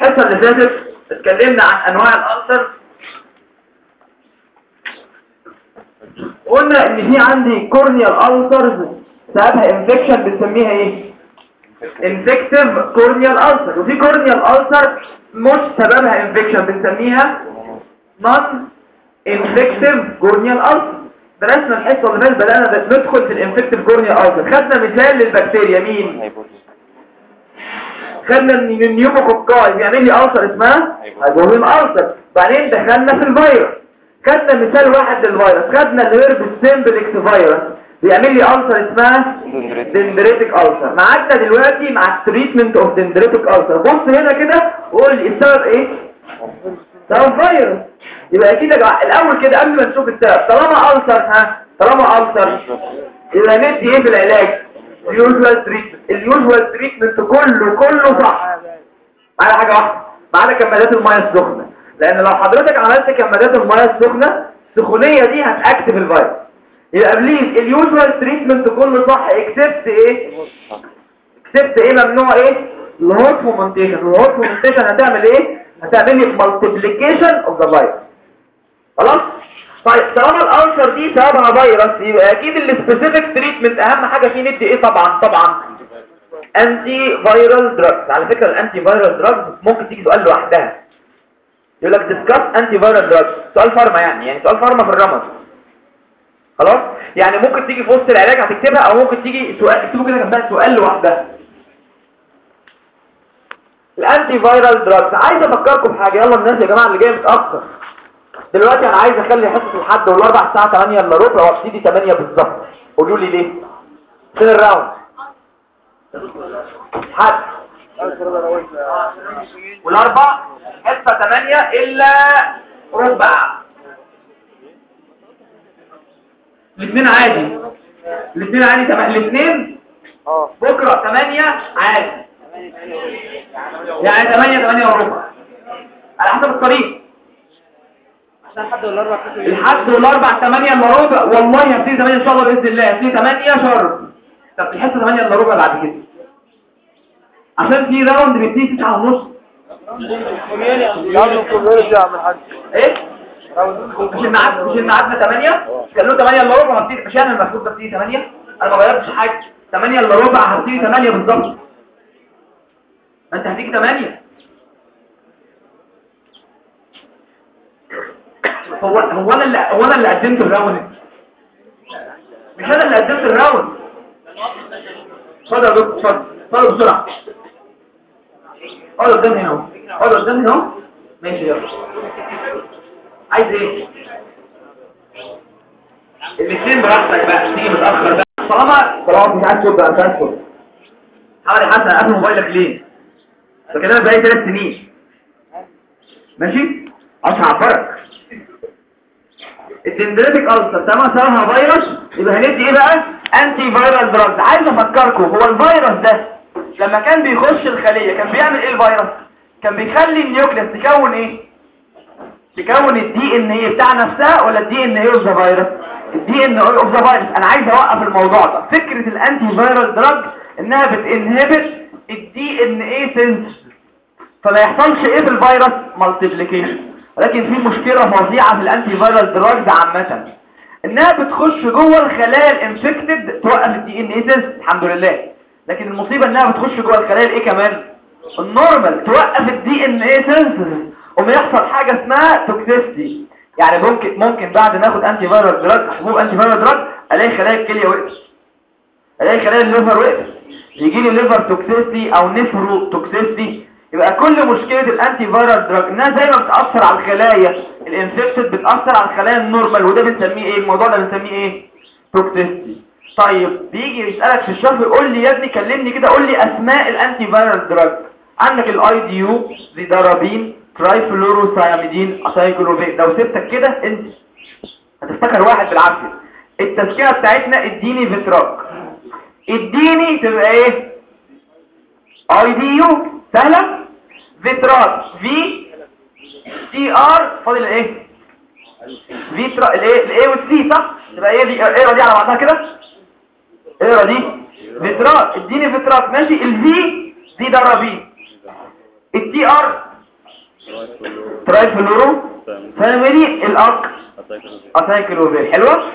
الحصه اللي فاتت اتكلمنا عن انواع الالسر قلنا ان في عندي كورنيال السرز سببها انفكشن بنسميها ايه انفكتيف كورنيال السر وفي كورنيال السر مش سببها انفكشن بنسميها نون انفكتيف كورنيال السر درسنا الحصه اللي فاتت بدانا ندخل في الانفكتيف كورنيال السر خدنا مثال للبكتيريا مين خدنا ان النيوموكوكاي بيعمل لي ألسر اسمها هيبوهيم ألسر بعدين دخلنا في الفيروس خدنا مثال واحد للفيروس خدنا الهيرب سيمبلكس فيروس بيعمل لي ألسر اسمها دندريتك ألسر معانا دلوقتي مع التريتمنت اوف دندريتك ألسر بص هنا كده وقول لي السبب ايه سبب فيروس يبقى اكيد يا جماعه الاول كده قبل ما نشوف السبب طالما ألسر ها طالما ألسر يبقى ندي ايه في العلاج اليوجوال تريتمنت اليوجوال تريتمنت كله كله صح ما عدا حاجه واحده ما عدا كمادات الميه السخنه لان لو حضرتك عملت كمادات الميه السخنه السخونيه دي هتاكتف الفيروس يبقى بليز اليوجوال تريتمنت كله صح اكسبت ايه اكسبت ايه ممنوع ايه الهوت فومنتيشن الهوت فومنتيشن هتعمل ايه هتعمل لي مالتيبليكيشن اوف ذا فيروس خلاص طيب طالما الالسر دي سببها فيروس يبقى اكيد السبيسيفيك تريتمنت اهم حاجه فيه ندي ايه طبعا طبعا انتي فيرال دراجز على فكره الانتي فيرال دراجز ممكن تيجي سؤال لوحدها يقول لك ديسكاس انتي فيرال دراجز سؤال فارما يعني يعني سؤال فارما في الرمز خلاص يعني ممكن تيجي في وسط العلاج هتكتبها او ممكن تيجي سؤال اكتبوا كده جنبها سؤال لوحدها الانتي فيرال دراجز عايز افكركم بحاجه يلا الناس يا جماعه اللي جايه متاخر دلوقتي انا عايز اخلي حصه الحد والاربع الساعه 8 الا ربع وابتدي 8 بالظبط قولوا لي ليه فين الراوند حد والاربع حصه 8 الا ربع الاثنين عادي الاثنين عادي تمام الاثنين بكره 8 عادي يعني 8 8 وربع على حسب الطريق الحد والاربع الحد والاربع 8 الا ربع والله هبتدي 8 ان شاء الله باذن الله هبتدي 8 شرب طب الحصه 8 الا ربع بعد كده عشان في راوند بيبتدي 9 ونص ايه مش الميعاد مش الميعاد 8 كان له 8 الا ربع هبتدي مش انا المفروض ببتدي 8 انا ما غيرتش حاجه 8 الا ربع هبتدي 8 بالظبط ما انت هتيجي 8 هو هو انا اللي هو انا اللي قدمت الراوند مش انا اللي قدمت الراوند اتفضل يا دكتور اتفضل اتفضل بسرعه اقعد قدامي هنا اهو اقعد قدامي اهو ماشي يلا عايز ايه الاثنين براحتك بقى تيجي متاخر بقى طالما خلاص مش عايز تشوف بقى مش عايز تشوف حاول حسن قفل موبايلك ليه ده كده بقالي ثلاث سنين ماشي عشان اعبرك الدندريتك ألسر تمام سببها فيروس يبقى هندي ايه بقى انتي فيرال دراجز عايز افكركم هو الفيروس ده لما كان بيخش الخلية كان بيعمل ايه الفيروس كان بيخلي النيوكليس تكون ايه تكون الدي ان ايه بتاع نفسها ولا الدي ان ايه اوف ذا فيروس الدي ان ايه اوف ذا فيروس انا عايز اوقف الموضوع ده فكرة الانتي فيرال دراج انها بتنهبت الدي ان ايه سنس فما يحصلش ايه في الفيروس مالتيبليكيشن ولكن في مشكلة فظيعة في الانتي فيرال دراجز عامة انها بتخش جوه الخلايا الانفكتد توقف الدي ان ايه سيلز الحمد لله لكن المصيبة انها بتخش جوه الخلايا الايه كمان النورمال توقف الدي ان ايه سيلز وما يحصل حاجة اسمها توكسيستي يعني ممكن ممكن بعد ما اخد انتي فيرال دراج حبوب انتي فيرال دراج الاقي خلايا الكليه وقفت الاقي خلايا الليفر وقفت يجي لي ليفر توكسيستي او نفرو توكسيستي يبقى كل مشكلة الانتي فيرال دراج انها زي ما بتأثر على الخلايا الانفكتد بتأثر على الخلايا النورمال وده بنسميه ايه الموضوع ده بنسميه ايه توكسيستي طيب بيجي يسألك في الشرح يقول لي يا ابني كلمني كده قول لي اسماء الانتي فيرال دراج عندك الاي دي يو زيدارابين ترايفلوروساياميدين اسايكلوفيك لو سبتك كده انت هتفتكر واحد بالعافية التذكرة بتاعتنا اديني فيتراك اديني تبقى ايه اي دي يو سهلة فيتراك في سي ار فاضل ايه فيترا الايه الايه والسي صح تبقى ايه دي اقرا دي على بعضها كده اقرا دي فيتراك اديني فيتراك ماشي الفي دي درابين التي ار تراي فلورو فاميلي الاك اسايكلوفير حلوه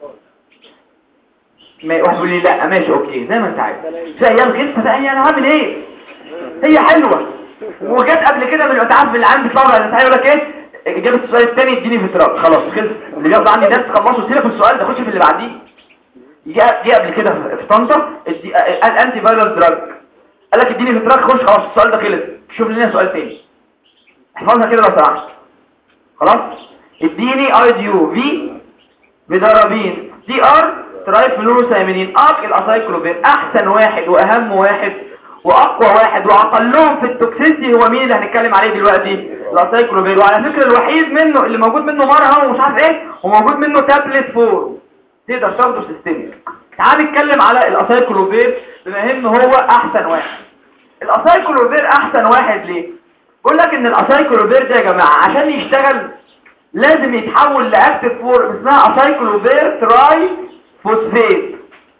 ما واحد يقول لي لا ماشي اوكي زي ما انت عايز زي يا الغلسه بقى يعني انا هعمل ايه هي حلوه وجت قبل كده من انت عارف اللي عندي طبعا اللي يقول لك ايه اجابه السؤال الثاني اديني في تراب خلاص خلص اللي بياخد عندي درس خلصوا سيبك من السؤال ده خش في اللي بعديه جه جه قبل كده في طنطا ادي- قال انتي فايروس دراج قال لك اديني في تراك خش خلاص السؤال ده خلص شوف لنا سؤال تاني احفظها كده لو سمحت خلاص اديني اي دي يو في بدرابين دي ار ترايفلوروسامينين اك الاسايكلوفير احسن واحد واهم واحد واقوى واحد واقلهم في التوكسيسيتي هو مين اللي هنتكلم عليه دلوقتي الاسايكلوفير وعلى فكره الوحيد منه اللي موجود منه مرهم ومش عارف ايه وموجود منه تابلت فور تقدر تاخده سيستميك تعال نتكلم على الاسايكلوفير بما ان هو احسن واحد الاسايكلوفير احسن واحد ليه بقول لك ان الاسايكلوفير ده يا جماعه عشان يشتغل لازم يتحول لاكتف فورم اسمها اسايكلوفير تراي فوسفيت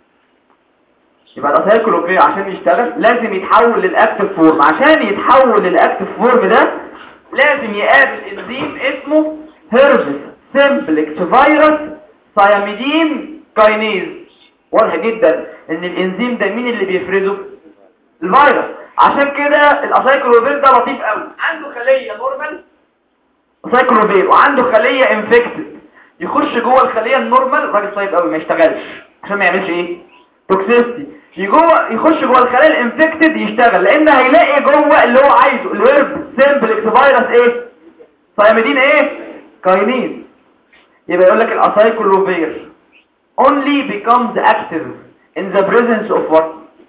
يبقى الاسايكلوفير عشان يشتغل لازم يتحول للاكتف فورم عشان يتحول للاكتف فورم ده لازم يقابل انزيم اسمه هيربس سيمبلكس فيروس سياميدين كاينيز واضح جدا ان الانزيم ده مين اللي بيفرزه الفيروس عشان كده الاسايكلوفير ده لطيف قوي عنده خليه نورمال سايكلوفير وعنده خلية انفكتد يخش جوه الخلية النورمال الراجل طيب قوي ما يشتغلش عشان ما يعملش ايه توكسيستي جوه يخش جوه الخلية الانفكتد يشتغل لان هيلاقي جوه اللي هو عايزه الويرب سيمبلكس فيروس ايه صياميدين ايه كاينين يبقى يقول لك الاسايكلوفير only becomes active in the presence of what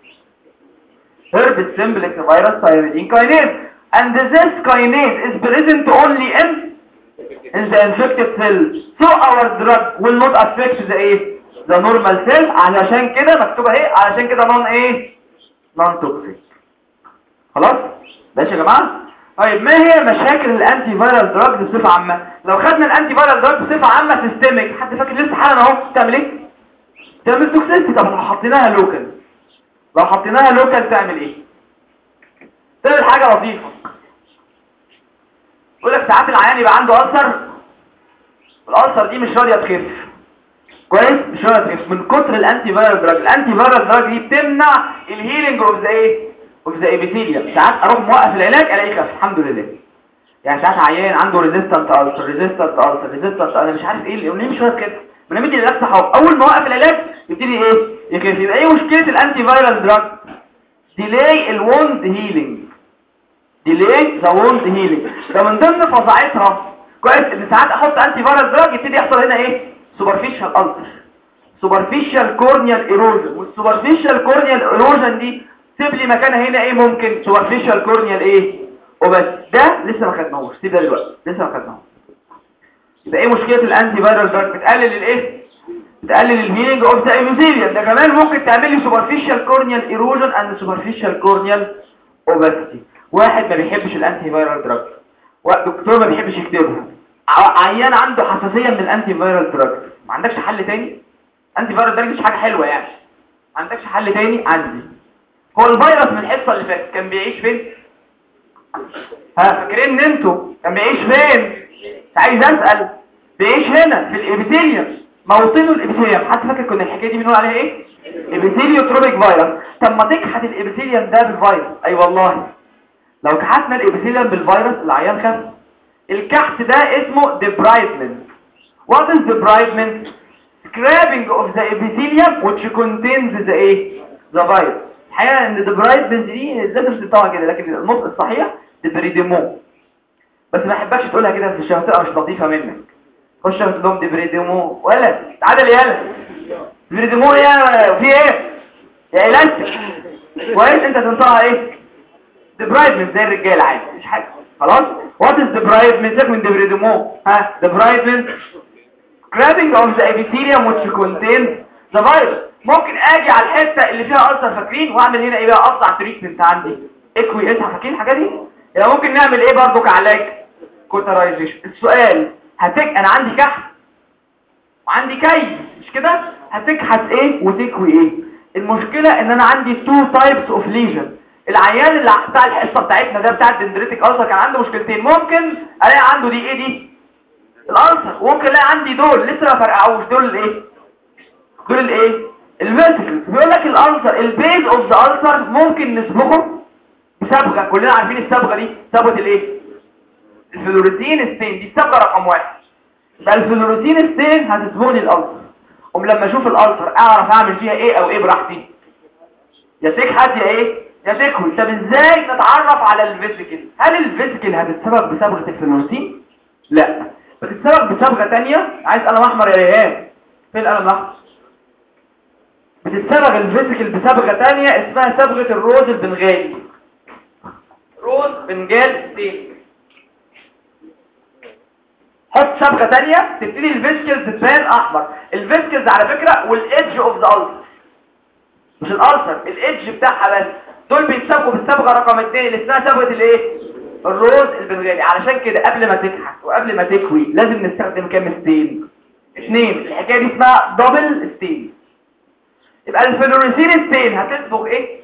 herpes simplex virus thymidine kinase and this kinase is present only in in the infected cell so our drug will not affect the ايه the normal cell علشان كده مكتوبه ايه علشان كده non ايه non toxic خلاص ماشي يا جماعه طيب ما هي مشاكل الانتي فيرال دراج بصفه عامه لو خدنا الانتي فيرال دراج بصفه عامه سيستميك حد فاكر لسه حالا اهو تعمل ايه تعمل توكسيستي طب لو حطيناها لوكال لو حطيناها لوكال تعمل ايه تعمل حاجه لطيفه يقول لك ساعات العيان يبقى عنده ألسر الألسر دي مش راضيه تخف كويس مش راضيه تخف من كتر الانتي فيرال دراج الانتي فيرال دراج دي بتمنع الهيلينج اوف ذا ايه اوف ذا ايبيثيليوم ساعات اروح موقف العلاج الاقيه خف الحمد لله يعني ساعات عيان عنده ريزيستنت ألسر ريزيستنت ألسر ريزيستنت انا مش عارف ايه ليه مش راضي كده ما انا مدي العلاج صح أهو. اول ما اوقف العلاج يبتدي ايه يخف يبقى ايه مشكله الانتي فيرال دراج ديلي الوند هيلينج ديلي ذا ووند هيلينج ده من ضمن فظاعتها كويس ان ساعات احط انتي فيرال دراج يبتدي يحصل هنا ايه سوبرفيشال التر سوبرفيشال كورنيال ايروجن والسوبرفيشال كورنيال ايروجن دي سيب لي مكانها هنا ايه ممكن سوبرفيشال كورنيال ايه وبس ده لسه ما خدناهوش سيب ده دلوقتي لسه ما خدناهوش يبقى ايه مشكله الانتي فيرال دراج بتقلل الايه تقلل الهيلينج اوف ذا ايميثيليوم ده كمان ممكن تعمل لي سوبرفيشال كورنيال ايروجن اند سوبرفيشال كورنيال اوباسيتي واحد ما بيحبش الانتي فيرال دراج دكتور ما بيحبش يكتبها ع- عيان عنده حساسيه من الانتي فيرال دراج ما عندكش حل تاني انتي فيرال دراج مش حاجه حلوه يعني ما عندكش حل تاني عندي هو الفيروس من الحصه اللي فاتت كان بيعيش فين ها فاكرين ان انتوا كان بيعيش فين مش عايز اسال بيعيش هنا في الابيثيليوم موطنه الابيثيليوم حد فاكر كنا الحكايه دي بنقول عليها ايه ابيثيليوتروبيك فيروس طب ما تكحت الابيثيليوم ده بالفيروس اي أيوة والله لو كحتنا الابيثيليوم بالفيروس العيان خف الكحت ده اسمه debridement what is debridement scraping of the epithelium which contains the ايه the virus الحقيقه ان debridement دي لازم تنطقها كده لكن النطق الصحيح دبريديمو بس ما احبكش تقولها كده في الشهر تبقى مش لطيفه منك خش تقول لهم دبريديمو ولا تعالى يالا دبريديمو يا في ايه يا الاستيك كويس انت تنطقها ايه دبرايفمنت زي الرجال عادي مش حاجه خلاص وات از دبرايفمنت سيبك من دبريديمو ها دبرايفمنت grabbing of the epithelium which contains the virus ممكن اجي على الحته اللي فيها ألسر فاكرين واعمل هنا ايه بقى اقطع تريتمنت عندي اكوي اسها فاكرين الحاجه دي يبقى ممكن نعمل ايه برضو كعلاج كوترايزيشن السؤال هتك انا عندي كحت وعندي كي مش كده هتكحت ايه وتكوي ايه المشكله ان انا عندي two types of lesion العيان اللي بتاع الحصه بتاعتنا ده بتاع الدندريتك ألسر كان عنده مشكلتين ممكن الاقي عنده دي ايه دي الألسر وممكن الاقي عندي دول لسه ما فرقعوش دول الايه دول الايه الفيرتيكلز بيقول لك الألسر البيز اوف ذا ألسر ممكن نصبغه بصبغه كلنا عارفين الصبغه دي صبغه الايه الفلوريتين ستين دي الصبغه رقم واحد يبقى الفلوريتين ستين هتصبغ لي الألسر قوم لما اشوف الألسر اعرف اعمل فيها ايه او ايه براحتي يا تكحت يا ايه يا تكوي طب ازاي نتعرف على الفيسيكل هل الفيسيكل هتتسبب بصبغه الفلوريتين لا بتتسبب بصبغه تانية عايز قلم احمر يا ريهام فين القلم الاحمر بتتصبغ الفيسيكل بصبغه تانية اسمها صبغه الروز البنغالي روز بنجال ستين حط صبغه تانية تبتدي الفيسيكلز تبان احمر الفيسيكلز على فكره والايدج اوف ذا السر مش الالسر الايدج بتاعها بس دول بيتسبقوا بالصبغه رقم 2 اللي اسمها صبغه الايه الروز البنغالي علشان كده قبل ما تكحت وقبل ما تكوي لازم نستخدم كام ستين اثنين الحكايه دي اسمها دبل ستين يبقى الفلوريسين ستين هتصبغ ايه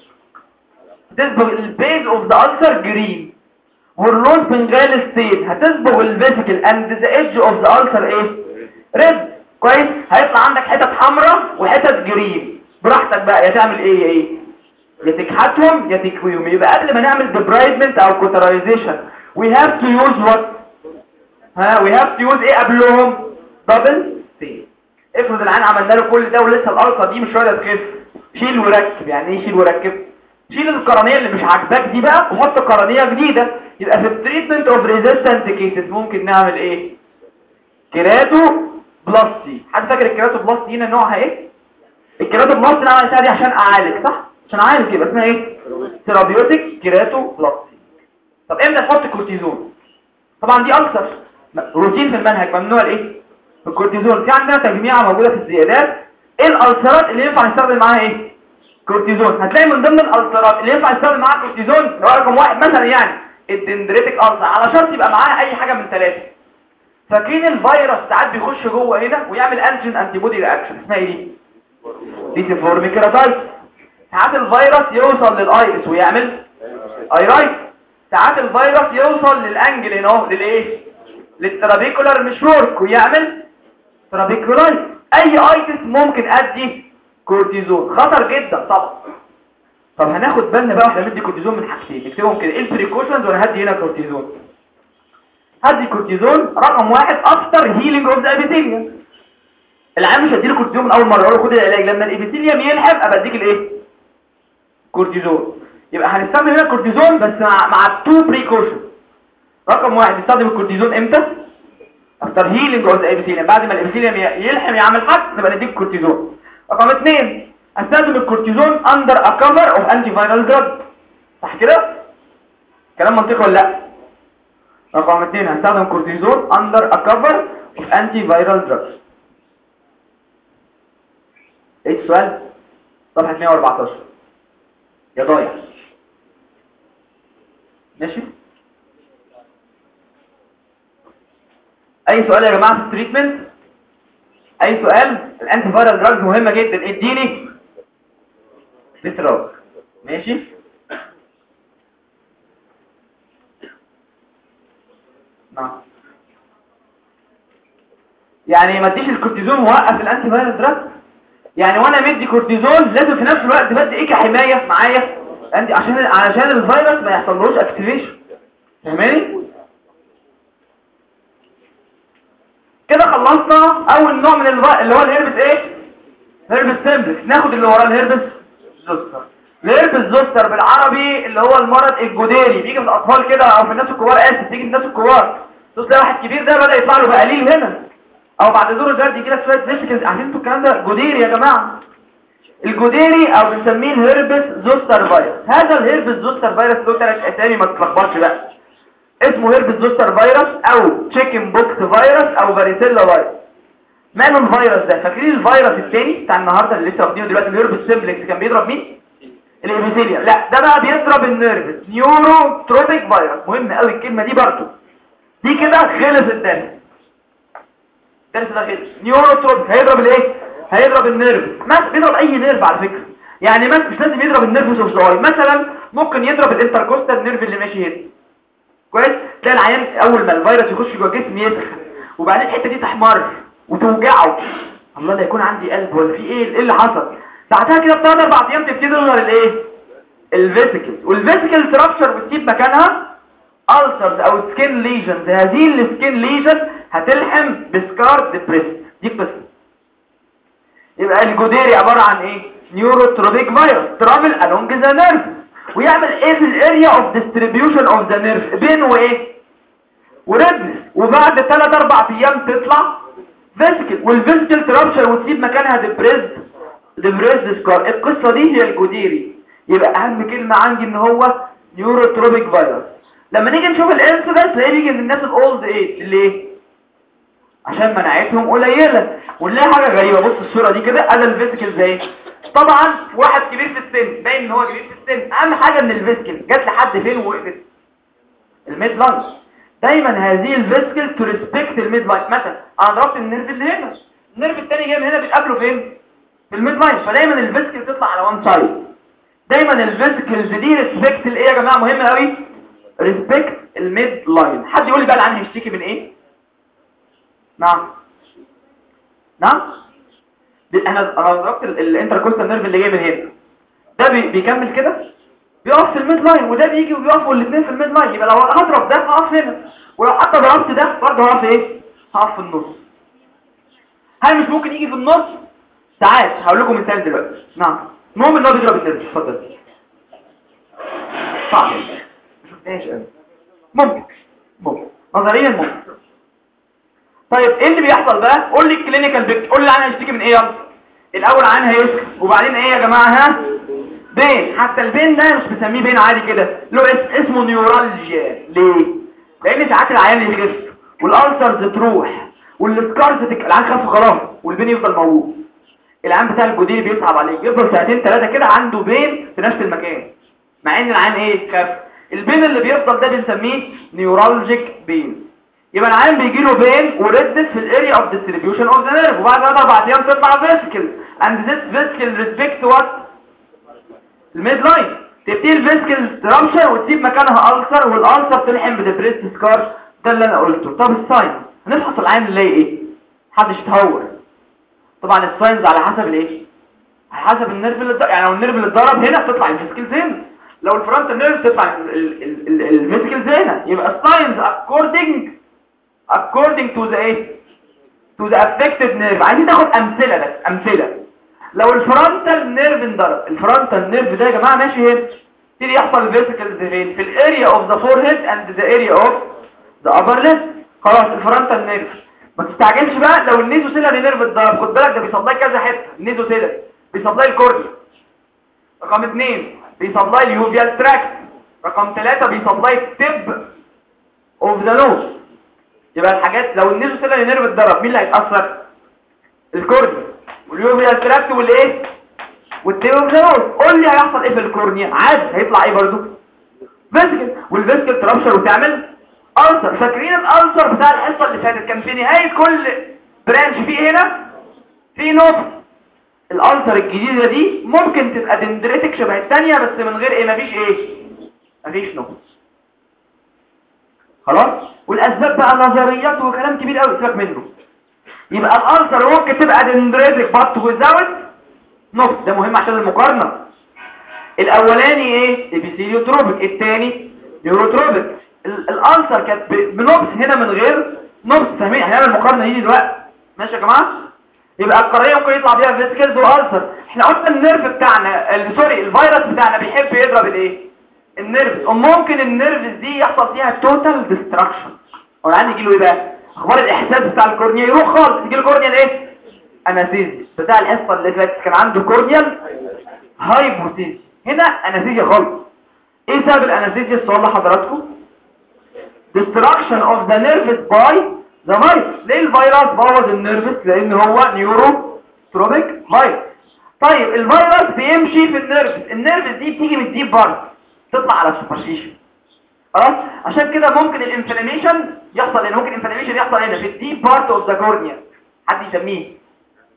هتصبغ البيز اوف ذا السر جرين والروز بنغال ستين هتصبغ الفيسيكل اند ذا ايدج اوف ذا السر ايه ريد كويس هيطلع عندك حتت حمراء وحتت جرين براحتك بقى يا تعمل ايه يا ايه يا تكحتهم يا تكويهم يبقى قبل ما نعمل debridement او cauterization we have to use what ها we have to use ايه قبلهم double ستين افرض العين عملنا له كل ده ولسه الالقه دي مش راضيه تخف شيل وركب يعني ايه شيل وركب شيل القرنيه اللي مش عاجباك دي بقى وحط قرنيه جديده يبقى في التريتمنت اوف ريزيستنت كيسز ممكن نعمل ايه كيراتو بلاستي حد فاكر الكيراتو بلاستي هنا نوعها ايه الكيراتو بلاستي اللي عملتها دي عشان اعالج صح عشان اعالج يبقى اسمها ايه ثيرابيوتيك كيراتو بلاستي طب امتى نحط كورتيزون طبعا دي اكثر روتين في المنهج ممنوع الايه الكورتيزون في عندنا تجميعه موجوده في الزيادات ايه الالسرات اللي ينفع نستخدم معاها ايه كورتيزون هتلاقي من ضمن الالسرات اللي ينفع نستخدم معاها كورتيزون رقم واحد مثلا يعني الدندريتك ألسر على شرط يبقى معاها اي حاجه من ثلاثه فاكرين الفيروس ساعات بيخش جوه هنا ويعمل انتيجين انتي بودي رياكشن اسمها ايه دي ديسيفورم كيراتايتس ساعات الفيروس يوصل للايرس ويعمل ايرايت ساعات الفيروس يوصل للانجل هنا اهو للايه للترابيكولار مشورك ويعمل ترابيكولايت اي ايتس ممكن ادي كورتيزون خطر جدا طبعا طب هناخد بالنا بقى واحنا بندي كورتيزون من حاجتين نكتبهم كده ايه البريكوشنز وانا هدي هنا كورتيزون هدي كورتيزون رقم واحد افتر هيلينج اوف ذا ابيثيليوم العيان مش هديله كورتيزون من اول مره اقول له خد العلاج لما الابيثيليوم يلحم ابقى اديك الايه كورتيزون يبقى هنستخدم هنا كورتيزون بس مع مع التو بريكوشن رقم واحد نستخدم الكورتيزون امتى افتر هيلينج اوف ذا ابيثيليوم بعد ما الابيثيليوم يلحم يعمل حد نبقى نديك كورتيزون رقم اثنين استخدم الكورتيزون اندر ا كفر اوف انتي فايرال دراج صح كده كلام منطقي ولا لا رقم اثنين هستخدم كورتيزون اندر ا كفر اوف انتي فايرال دراج ايه السؤال صفحه 114 يا ضايع ماشي اي سؤال يا جماعه في التريتمنت اي سؤال الانتي فايرال دراجز مهمه جدا اديني بتراج ماشي نعم يعني ما اديش الكورتيزون موقف الانتي فايرال دراج يعني وانا مدي كورتيزون لازم في نفس الوقت بدي ايه كحمايه معايا عندي عشان علشان الفيروس ما يحصلوش اكتيفيشن فاهماني كده خلصنا اول نوع من الف... اللي هو الهربس ايه هربس سيمبلكس ناخد اللي وراه الهربس زوستر الهربس زوستر بالعربي اللي هو المرض الجداري بيجي في الاطفال كده او في الناس الكبار اسف بيجي في الناس الكبار تلاقي واحد كبير ده بدا يطلع له بقليل هنا او بعد دور الجرد يجي لك شويه فيسيكلز عارفين انتوا الكلام ده جديري يا جماعه الجديري او بنسميه الهربس زوستر فيروس هذا الهربس زوستر فيروس له ثلاث اسامي ما تتلخبطش بقى اسمه هربس زوستر فيروس او تشيكن بوكس فيروس او فاريسيلا فيروس ماله الفيروس ده فاكرين الفيروس الثاني بتاع النهارده اللي لسه واخدينه دلوقتي الهربس سيمبلكس كان بيضرب مين الابيثيليوم لا ده بقى بيضرب النيرفس نيورو تروبيك فيروس مهم قوي الكلمه دي برضه دي كده خلص الدرس الدرس ده خلص نيورو تروبيك هيضرب الايه هيضرب النيرف مثلا بيضرب اي نيرف على فكره يعني مثلا مش لازم يضرب النيرف اوف ذا مثلا ممكن يضرب الانتركوستال نيرف اللي ماشي هنا كويس تلاقي العيان اول ما الفيروس يخش جوه الجسم يسخن وبعدين الحته دي تحمر وتوجعه الله لا يكون عندي قلب ولا في ايه ايه اللي حصل بعدها كده بثلاث اربع ايام تبتدي تظهر الايه الفيسيكلز والفيسيكل ترابشر بتسيب مكانها ulcers او سكين ليجنز هذه السكين ليجن هتلحم بسكار ديبريست دي قصه يبقى الجوديري عباره عن ايه نيوروتروبيك فيروس ترافل along ذا نيرف ويعمل ايه في الاريا اوف ديستريبيوشن اوف ذا نيرف بين وايه وريدنس وبعد 3 4 ايام تطلع فيسيكل والفيسيكل ترابشر وتسيب مكانها ديبريست ديبريست سكار القصه دي هي الجوديري يبقى اهم كلمه عندي ان هو نيوروتروبيك فيروس لما نيجي نشوف الانسيدنس تلاقيه بيجي من الناس الاولد ايج ليه عشان مناعتهم قليله ونلاقي حاجه غريبه بص الصوره دي كده ادي الفيسيكل زي طبعا واحد كبير في السن باين ان هو كبير في السن اهم حاجه ان الفيسيكل جت لحد فين ووقفت الميد لاين دايما هذه الفيسيكل تو ريسبكت الميد لاين مثلا انا ضربت النيرف اللي هنا النيرف الثاني جاي من هنا بيتقابلوا فين في الميد لاين فدايما الفيسيكل تطلع على وان سايد دايما الفيسيكلز دي ريسبكت الايه يا جماعه مهمه قوي ريسبكت الميد لاين حد يقول لي بقى العين هيشتكي من ايه نعم نعم دي- انا انا ضربت الانتركوستال نيرف اللي جاي من هنا ده بي بيكمل كده بيقف في الميد لاين وده بيجي وبيقفوا الاثنين في الميد لاين يبقى لو هضرب ده هقف هنا ولو حتى ضربت ده برضه هقف ايه هقف في النص هل مش ممكن يجي في النص ساعات هقول لكم مثال دلوقتي نعم المهم ان هو بيضرب النيرف اتفضل صعب مش قوي ممكن ممكن نظريا ممكن طيب ايه اللي بيحصل بقى قول لي الكلينيكال بيكت قول لي العين هيشتكي من ايه يلا الاول عين هيسكت وبعدين ايه يا جماعه ها بين حتى البين ده مش بسميه بين عادي كده له اسم اسمه نيورالجيا ليه لان ساعات العيان يخف والالسرز تروح والسكارز تك... العيان خف خلاص والبين يفضل موجود العيان بتاع الجدير بيصعب عليه يفضل ساعتين ثلاثه كده عنده بين في نفس المكان مع ان العيان ايه خف البين اللي بيفضل ده بنسميه نيورالجيك بين يبقى العيان بيجي له بين وردت في الاريا اوف ديستريبيوشن اوف ذا نيرف وبعد ثلاث اربع ايام تطلع فيسكل اند ذس فيسكل ريسبكت وات الميد لاين تبتدي الفيسكل ترمشر وتسيب مكانها ألسر والألسر تلحم بدبريست سكار ده اللي انا قلته طب الساين هنفحص العين نلاقي ايه محدش يتهور طبعا الساينز على حسب الايه على حسب النيرف اللي اتضرب يعني لو النيرف اللي اتضرب هنا تطلع الفيسكل هنا لو الفرونت نيرف تطلع الفيسكل هنا يبقى الساينز according according to the ايه to the affected nerve عايزين ناخد امثله بس امثله لو الفرونتال نيرف انضرب الفرونتال نيرف ده يا جماعه ماشي هنا يبتدي يحصل فيسيكلز فين في الاريا اوف ذا فورهيد اند ذا اريا اوف ذا ابر ليب خلاص الفرونتال نيرف ما تستعجلش بقى لو النيزو سيلاري نيرف اتضرب خد بالك ده بيسبلاي كذا حته النيزو سيلاري بيسبلاي الكورنيا رقم اثنين بيسبلاي اليوفيال تراكت رقم ثلاثة بيسبلاي التب اوف ذا نوز يبقى الحاجات لو النيزو سيلاري نيرف اتضرب مين اللي هيتاثر الكورنيا واليوفيال تراكت والايه والتيب اوف ذا نوز قول لي هيحصل ايه في الكورنيا عادي هيطلع ايه برضو فيسكل والفيسكل ترابشر وتعمل ألسر فاكرين الألسر بتاع الحصة اللي فاتت كان في نهاية كل برانش فيه هنا في نقطة الألسر الجديدة دي ممكن تبقى دندريتك شبه الثانية بس من غير ايه مفيش ايه مفيش نقطة خلاص والأسباب بقى نظريات وكلام كبير قوي سيبك منه يبقى الألسر ممكن تبقى دندريتك بط وزاوت نقطة ده مهم عشان المقارنة الأولاني ايه ابيثيليوتروبيك الثاني نيوروتروبيك الألسر كانت ب- بنقص هنا من غير نقص فاهمين هنعمل المقارنة دي دلوقتي ماشي يا جماعة يبقى القرية ممكن يطلع بيها فيسكلز وألسر احنا قلنا النيرف بتاعنا ال- سوري الفيروس بتاعنا بيحب يضرب الايه النيرفز وممكن النيرفز دي يحصل فيها توتال ديستراكشن هو عندي يجي له ايه بقى اخبار الاحساس بتاع الكورنيا يروح خالص يجي له كورنيال ايه انستيزيا بتاع الحصه اللي فاتت كان عنده كورنيال هايبوثيزيا هنا انستيزيا خالص ايه سبب الانستيزيا السؤال لحضراتكم destruction of the nerves by the virus ليه الفيروس بوظ النيرفس لان هو نيورو تروبيك فيروس طيب الفيروس بيمشي في النيرفس النيرفس دي بتيجي من الديب بارت تطلع على السوبرفيشن خلاص عشان كده ممكن الانفلاميشن يحصل هنا ممكن الانفلاميشن يحصل هنا في الديب بارت اوف ذا كورنيا حد يسميه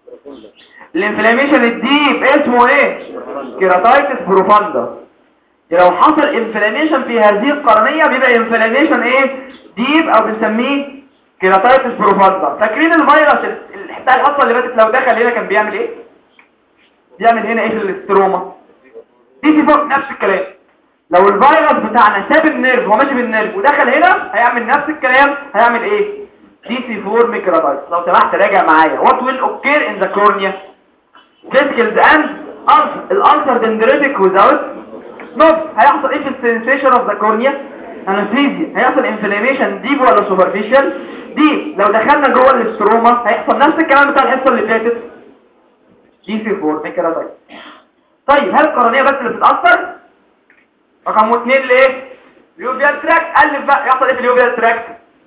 الانفلاميشن الديب اسمه ايه كيراتايتس بروفاندا لو حصل انفلاميشن في هذه القرنية بيبقى انفلاميشن ايه ديب او بنسميه كيراتايتس بروفاندا فاكرين الفيروس ال- بتاع الحصه اللي فاتت لو دخل هنا كان بيعمل ايه بيعمل هنا ايه في الاستروما دي في فوق نفس الكلام لو الفيروس بتاعنا ساب النيرف هو ماشي بالنيرف ودخل هنا هيعمل نفس الكلام هيعمل ايه دي سي 4 ميكروبايتس لو سمحت راجع معايا what will occur in the cornea vesicles and ulcer الالسر dendritic without نوب هيحصل ايه في السنسيشن اوف ذا كورنيا انستيزيا هيحصل انفلاميشن ديب ولا سوبرفيشال ديب لو دخلنا جوه الاستروما هيحصل نفس الكلام بتاع الحصه اللي فاتت دي سي 4 ميكروبايتس طيب هل القرنيه بس اللي بتتاثر رقم اثنين ليه اليوبيال تراكت الف بقى يحصل ايه في اليوبيال تراكت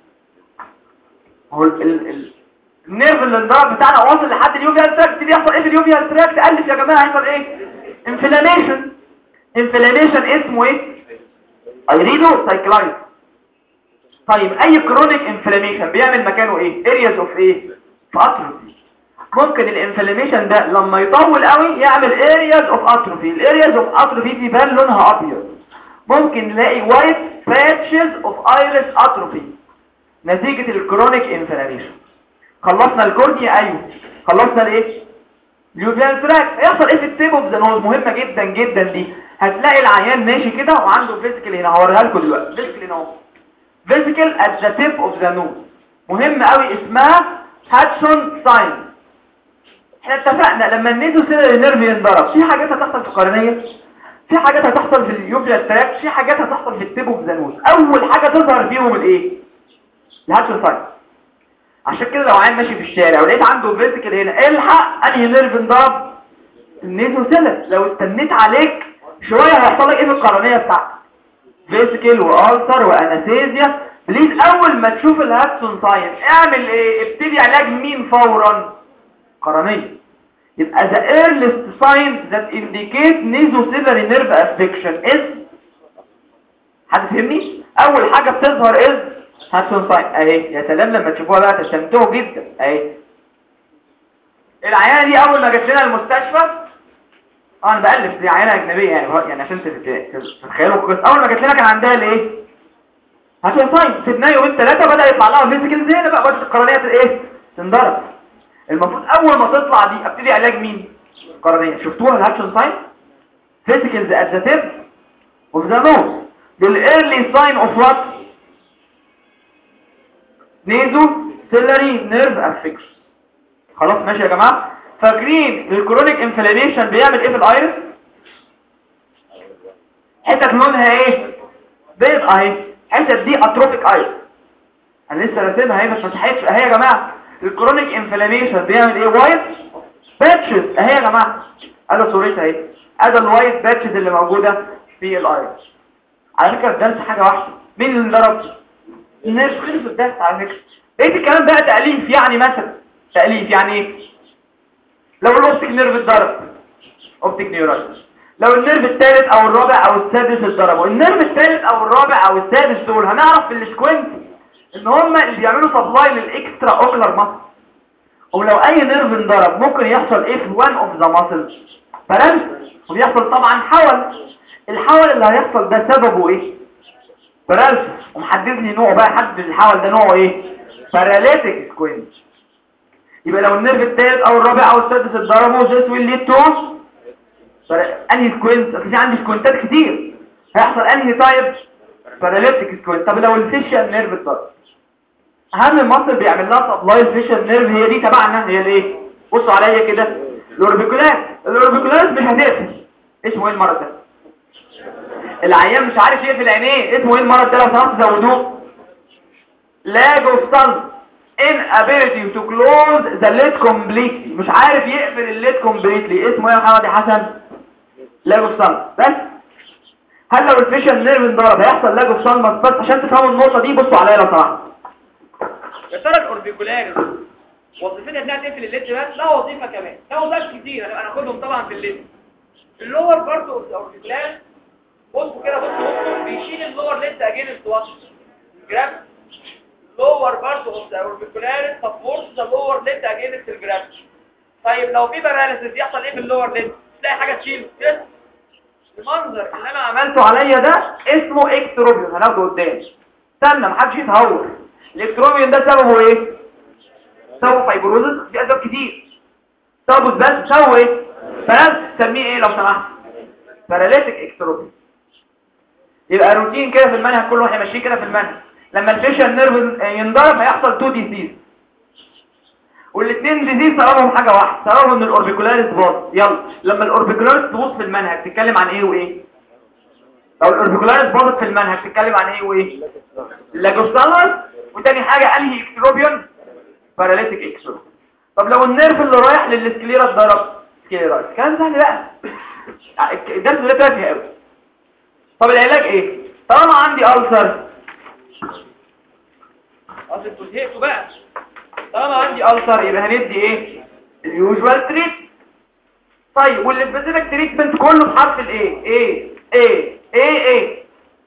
هو ال ال ال النيرف اللي انضرب بتاعنا واصل لحد اليوبيال تراكت دي يحصل ايه في اليوبيال تراكت الف يا جماعه هيحصل ايه انفلاميشن انفلاميشن اسمه ايه ايريدو سايكلايز طيب اي كرونيك انفلاميشن بيعمل مكانه ايه ارياز اوف ايه في اتروفي ممكن الانفلاميشن ده لما يطول قوي يعمل ارياز اوف اتروفي الارياز اوف اتروفي دي بان لونها ابيض ممكن نلاقي وايت باتشز اوف ايرس اتروفي نتيجة الكرونيك انفلاميشن خلصنا الكورنيا ايوه خلصنا الايه اليوبيال تراك هيحصل ايه في التيب اوف ذا نوز مهمه جدا جدا دي هتلاقي العيان ماشي كده وعنده فيزيكال هنا هوريها لكم دلوقتي فيزيكال هنا اهو فيزيكال ات ذا تيب اوف ذا نوز مهم قوي اسمها هاتسون ساين احنا اتفقنا لما النيزو سيلر نيرف ينضرب في حاجات هتحصل في القرنيه في حاجات هتحصل في اليوبيال تراك في حاجات هتحصل في التيب اوف ذا نوز اول حاجه تظهر فيهم الايه الهاتسون ساين عشان كده لو عيل ماشي في الشارع ولقيت عنده فيزيكال هنا الحق انهي نيرف انضرب النيزو سيلر لو استنيت عليك شويه هيحصل لك ايه في القرنيه بتاعتك فيزيكال والتر وانستيزيا بليز اول ما تشوف الهاتسون ساين اعمل ايه ابتدي علاج مين فورا قرنيه يبقى the earliest sign that indicate nasociliary nerve affection is حد فهمني اول حاجه بتظهر is هاتسون ساين اهي يا سلام لما تشوفوها بقى تستمتعوا جدا اهي العيانه دي اول ما جت لنا المستشفى اه انا بألف دي عينه اجنبيه يعني يعني عشان تت- تتخيلوا القصه اول ما جت لنا كان عندها الايه هاتسون ساين سيبناها يومين ثلاثه بدا يطلع لها فيزيكال زي بقى بدات القرنيه ايه تنضرب المفروض اول ما تطلع دي ابتدي علاج مين القرنيه شفتوها الهاتسون ساين فيزيكالز ات ذا تيب اوف ذا نوز بالايرلي ساين اوف وات نيزو سيلري نيرف افكشن خلاص ماشي يا جماعه فاكرين الكرونيك انفلاميشن بيعمل ايه في الايرس حتت لونها ايه بيض اهي حتت دي اتروفيك ايرس انا لسه راسمها اهي بس ما فتحتش اهي يا جماعه الكرونيك انفلاميشن بيعمل ايه وايت باتشز اهي يا جماعه ادي صورتها اهي ادي الوايت باتشز اللي موجوده في الايرس على فكره الدرس حاجه واحده مين اللي ضرب الناس خلص الدرس على فكره بقيت الكلام بقى تاليف يعني مثلا تاليف يعني ايه لو الاوبتيك نيرف اتضرب اوبتيك نيورايتس لو النيرف الثالث او الرابع او السادس اتضربوا النيرف الثالث او الرابع او السادس دول هنعرف في السكوينت ان هم اللي بيعملوا سبلاي للاكسترا اوكلر ماسل ولو اي نيرف انضرب ممكن يحصل ايه في وان اوف ذا ماسل باراليسيس وبيحصل طبعا حول الحول اللي هيحصل ده سببه ايه باراليسيس ومحدد لي نوعه بقى حد الحول ده نوعه ايه باراليتيك سكوينت يبقى لو النيرف الثالث او الرابع او السادس اتضربوا this will lead to بر- انهي سكوينت في عندي سكوينتات كتير هيحصل انهي تايب باراليتيك سكوينت طب لو الفيشال نيرف اتضرب اهم مصر بيعمل لها سبلاي الفيشال نيرف هي دي تبعنا هي الايه بصوا عليا كده الاوربيكولار الاوربيكولار مش هتقفل اسمه ايه المرض ده العيان مش عارف يقفل عينيه اسمه ايه المرض ده لو سمحت زودوه lag of sun inability to close the lid completely مش عارف يقفل الليد completely اسمه ايه يا محمد يا حسن lag of sun بس هل لو الفيشن نيرف انضرب هيحصل lag of sun بس بس عشان تفهموا النقطة دي بصوا عليا لو سمحت يا ترى الاوربيكولاري وظيفتها انها تقفل الليد بس لا وظيفه كمان لا وظائف كتير هنبقى ناخدهم طبعا في الليد اللور برضه الاوربيكولار بصوا كده بصوا بصوا بيشيل اللور ليد اجينست وات جراف lower part of the auricularis supports the lower lid against the gravity طيب لو في paralysis يحصل ايه في اللور ليد تلاقي حاجه تشيل يس المنظر اللي انا عملته عملته عليا ده اسمه اكتروبيون هناخده قدام استنى محدش يتهور الاكتروبيون ده سببه ايه سببه فايبروزس في اسباب كتير سببه بس سببه ايه فلازم تسميه ايه لو سمحت باراليتيك اكتروبيون يبقى روتين كده في المنهج كله احنا ماشيين كده في المنهج لما الفيشال نيرف ينضرب هيحصل 2 ديزيز والاثنين ديزيز سببهم حاجه واحده سببهم ان الاوربيكولاريس باظ يلا لما الاوربيكولاريس تبوظ في المنهج تتكلم عن ايه وايه لو الاوربيكولاريس باظت في المنهج تتكلم عن ايه وايه لاجوستالس وتاني حاجه انهي اكستروبيون باراليتيك اكستروبيون طب لو النيرف اللي رايح للسكليرا اتضرب سكليرا كلام سهل بقى الدرس ده تافه قوي طب العلاج ايه طالما عندي ألسر اصل انتوا زهقتوا بقى طالما عندي ألسر يبقى هندي ايه اليوجوال تريت طيب والسبيسيفيك تريتمنت كله بحرف الايه ايه ايه ايه ايه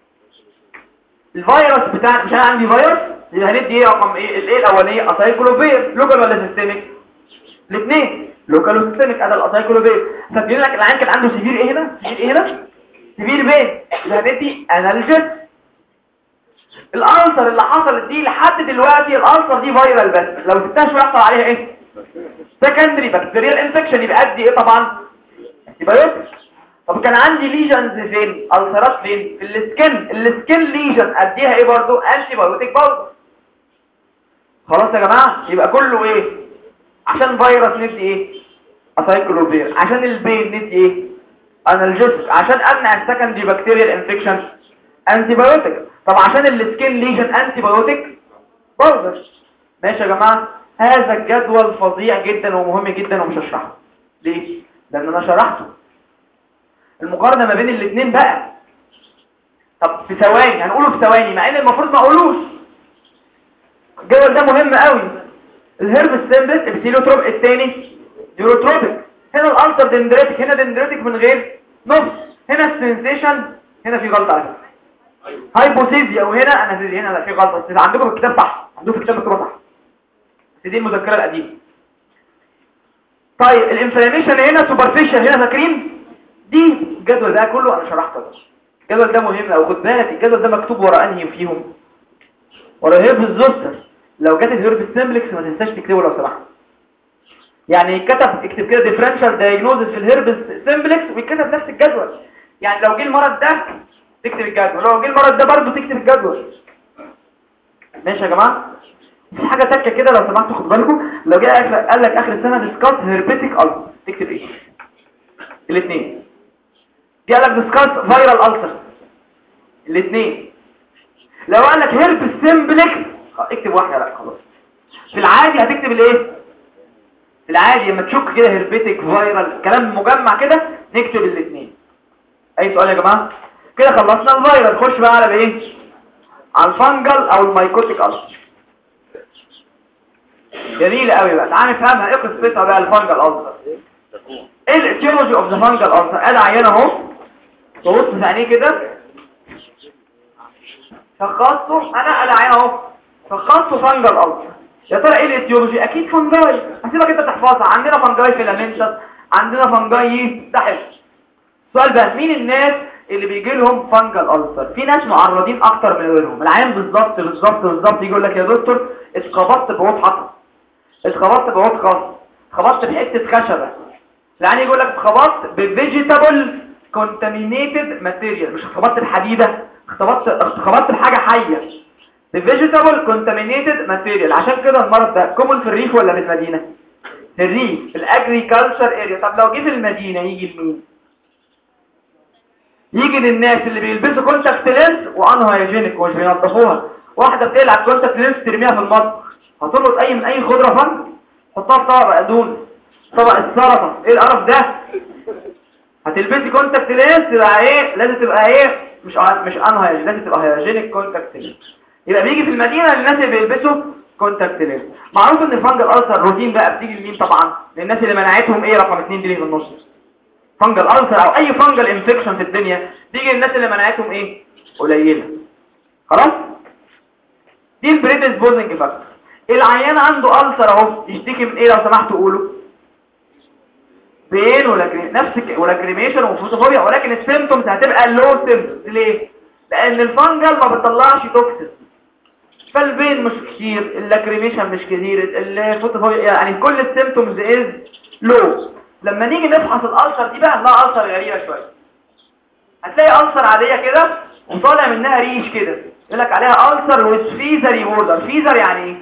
الفيروس بتاع مش انا عندي فيروس يبقى هندي ايه رقم ايه الايه الاولانيه اسايكلوفير لوكال ولا سيستميك الاثنين لوكال وسيستميك ادي الاسايكلوفير فاكرين لك العيان كان عنده سيفير ايه هنا سيفير ايه هنا سيفير بين يبقى هندي انالجيس الالسر اللي حصلت دي لحد دلوقتي الالسر دي فيرال بس لو سبتها شويه يحصل عليها ايه سكندري بكتيريال انفكشن يبقى قد ايه طبعا انتيبيوتكس طب كان عندي ليجنز فين السرات فين في السكن السكن ليجن اديها ايه برضو انتي بايوتيك برضو خلاص يا جماعه يبقى كله ايه عشان فيروس ندي ايه اسايكلوفير عشان البين ندي ايه انالجيسك عشان امنع السكندري بكتيريال انفكشن انتي بايوتيك طب عشان السكين ليجن انتي بايوتيك برضه ماشي يا جماعه هذا الجدول فظيع جدا ومهم جدا ومش هشرحه ليه لان انا شرحته المقارنه ما بين الاثنين بقى طب في ثواني هنقوله في ثواني مع ان المفروض ما اقولوش الجدول ده مهم قوي الهرب سيمبلت ابسيلوتروب الثاني نيوروتروبيك هنا الالتر دندريتك هنا دندريتك من غير نص هنا السنسيشن هنا في غلطه على فكره هايبوسيزيا وهنا انا هنا لا في غلطه بس عندكم في الكتاب صح عندكم في الكتاب مكتوب صح بس دي المذكره القديمه طيب الانفلاميشن هنا سوبرفيشال هنا فاكرين دي الجدول ده كله انا شرحته ده الجدول ده مهم او خد بالك الجدول ده مكتوب ورا انهي فيهم ورا هيرب الزوستر لو جت الهيرب سيمبلكس ما تنساش تكتبه لو سمحت يعني يتكتب اكتب كده ديفرنشال دايجنوزس في الهيرب سيمبلكس ويتكتب نفس الجدول يعني لو جه المرض ده تكتب الجدول لو جه المرض ده برضه تكتب الجدول ماشي يا جماعه في حاجه تكه كده لو سمحتوا خدوا بالكم لو جه قال لك اخر السنه ديسكاس هيربيتيك السر تكتب ايه الاثنين جه قال لك ديسكاس فايرال السر الاثنين لو قال لك هيرب سيمبلكس اكتب واحده لا خلاص في العادي هتكتب الايه في العادي لما تشك كده هيربيتيك فايرال كلام مجمع كده نكتب الاثنين اي سؤال يا جماعه كده خلصنا الفيروس نخش بقى على ايه على الفنجل او الميكوتيك السر جميله قوي بقى تعالى نفهمها ايه قصتها بقى الفنجل السر ايه الايتيولوجي اوف ذا فنجل السر ادي عينه اهو تبص في عينيه كده شخصته انا ادي عينه اهو شخصته فنجل السر يا ترى ايه الايتيولوجي اكيد فنجاي هسيبك انت تحفظها عندنا فنجاي فيلامنتس عندنا فنجاي تحت سؤال بقى مين الناس اللي بيجي لهم فنجل ألسر في ناس معرضين اكتر من غيرهم العيان بالظبط بالظبط بالظبط يقول لك يا دكتور اتخبطت بعود حطب اتخبطت بعود خاص اتخبطت بحته خشبه العيان يقول لك اتخبطت بفيجيتابل كونتامينيتد ماتيريال مش اتخبطت بحديده اتخبطت اتخبطت بحاجه حيه بفيجيتابل كونتامينيتد ماتيريال عشان كده المرض ده كومن في الريف ولا في المدينه في الريف في الاجريكلتشر اريا طب لو جه في المدينه يجي لمين يجي للناس اللي بيلبسوا كونتاكت لينس وان هايجينيك ومش بينضفوها واحده بتقلع كونتاكت لينس ترميها في المطبخ هتلقط اي من اي خضره فن حطها في طبق بقدونس طبق السلطه ايه القرف ده هتلبسي كونتاكت لينس تبقى ايه لازم تبقى ايه مش مش ان هايجينيك لازم تبقى هايجينيك كونتاكت لينس يبقى بيجي في المدينه للناس اللي بيلبسوا كونتاكت لينس معروف ان الفنجل السر روتين بقى بتيجي لمين طبعا للناس اللي مناعتهم ايه رقم 2 دي في النص فنجل ألسر أو أي فنجل انفكشن في الدنيا تيجي الناس اللي مناعتهم إيه؟ قليلة خلاص؟ دي البريدسبوزنج فاكتور العيان عنده ألسر أهو يشتكي من إيه لو سمحتوا قولوا بين ولاجري نفس الك- ولاجريميشن وفوتوفوبيا ولكن السيمتومز هتبقى لو سيمتومز ليه لان الفنجل ما بتطلعش توكسين فالبين مش كتير اللاجريميشن مش كتير الفوتوفوبيا يعني كل السيمتومز از لو لما نيجي نفحص الالسر دي بقى هنلاقي السر غريبه شويه هتلاقي ألسر عادية كده وطالع منها ريش كده يقول لك عليها ألسر with فيزري بوردر فيزر يعني ايه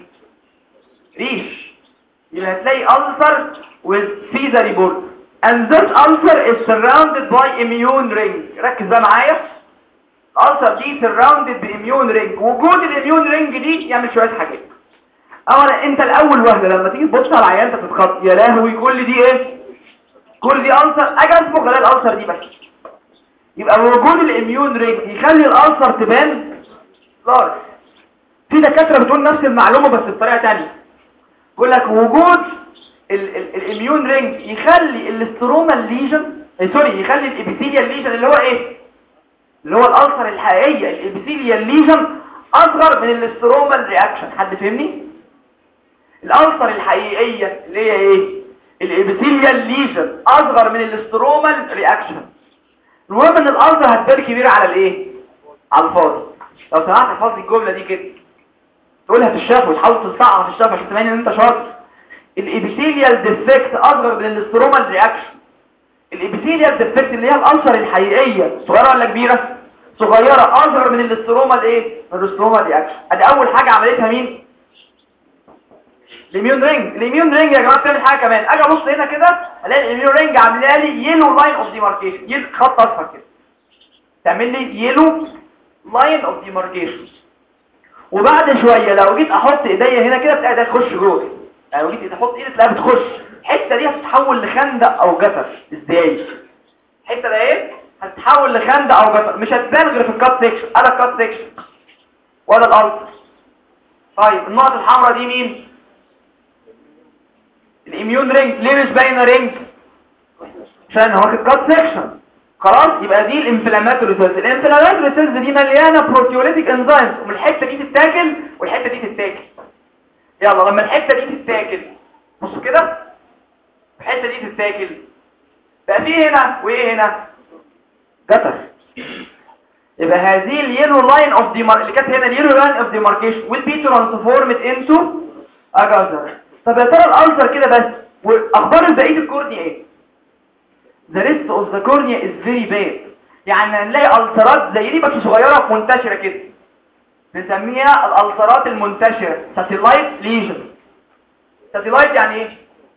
ريش يبقى هتلاقي ألسر with فيزري بوردر and this ulcer is surrounded by immune ring ركز بقى معايا الألسر دي surrounded بإميون رينج وجود الإميون رينج دي يعمل شوية حاجات أولا أنت الأول وهلة لما تيجي تبص على العيان أنت تتخط يا لهوي كل دي إيه كل دي ألسر أجي أسبق ألاقي الألسر دي بس يبقى وجود الاميون رينج يخلي الالسر تبان لارج في دكاتره بتقول نفس المعلومه بس بطريقه ثانيه يقول لك وجود ال- ال- الاميون رينج يخلي الاستروما ليجن سوري يخلي الابيثيليال ليجن اللي هو ايه اللي هو الالسر الحقيقيه الابيثيليال ليجن اصغر من الاستروما رياكشن حد فهمني الالسر الحقيقيه اللي هي ايه الابيثيليال ليجن اصغر من الاستروما رياكشن المهم ان الالسر هتبان كبيره على الايه على الفاضي لو سمعت احفظ لي الجمله دي كده تقولها في الشفه وتحاول تصعها في الشفه عشان تبين ان انت شاطر الابيثيليال ديفكت اصغر من الاستروما رياكشن الابيثيليال ديفكت اللي هي الالسر الحقيقيه صغيره ولا كبيره صغيره اصغر من الاستروما الايه من الاستروما رياكشن ادي اول حاجه عملتها مين الاميون رينج الاميون رينج يا جماعه بتعمل حاجه كمان اجي ابص هنا كده الاقي الاميون رينج عامله لي يلو لاين اوف ديماركيشن يل خط اصفر كده تعمل لي يلو لاين اوف ديماركيشن وبعد شويه لو جيت احط ايديا هنا كده تلاقي ده تخش جوه يعني لو جيت احط ايدي تلاقيها بتخش الحته دي هتتحول لخندق او جسر ازاي الحته ده ايه هتتحول لخندق او جسر مش هتبان غير في الكات سيكشن انا الكات سيكشن ولا الالتر طيب النقط الحمراء دي مين الاميون رينج ليه مش باينه رينج عشان هو واخد كات سيكشن خلاص يبقى دي الانفلاماتوري سيلز الانفلاماتوري سيلز دي مليانه بروتيوليتيك انزيمز ومن الحته دي تتاكل والحته دي تتاكل يلا لما الحته دي تتاكل بصوا كده الحته دي تتاكل بقى في هنا وايه هنا جتر يبقى هذه اليلو لاين اوف ديمار اللي كانت هنا اليلو لاين اوف ديماركيشن will be transformed into a gutter طب يا ترى الالسر كده بس واخبار بقيه الكورنيا ايه the rest of the cornea is very bad يعني هنلاقي ألسرات زي دي بس صغيرة منتشرة كده بنسميها الألسرات المنتشرة satellite lesion satellite يعني ايه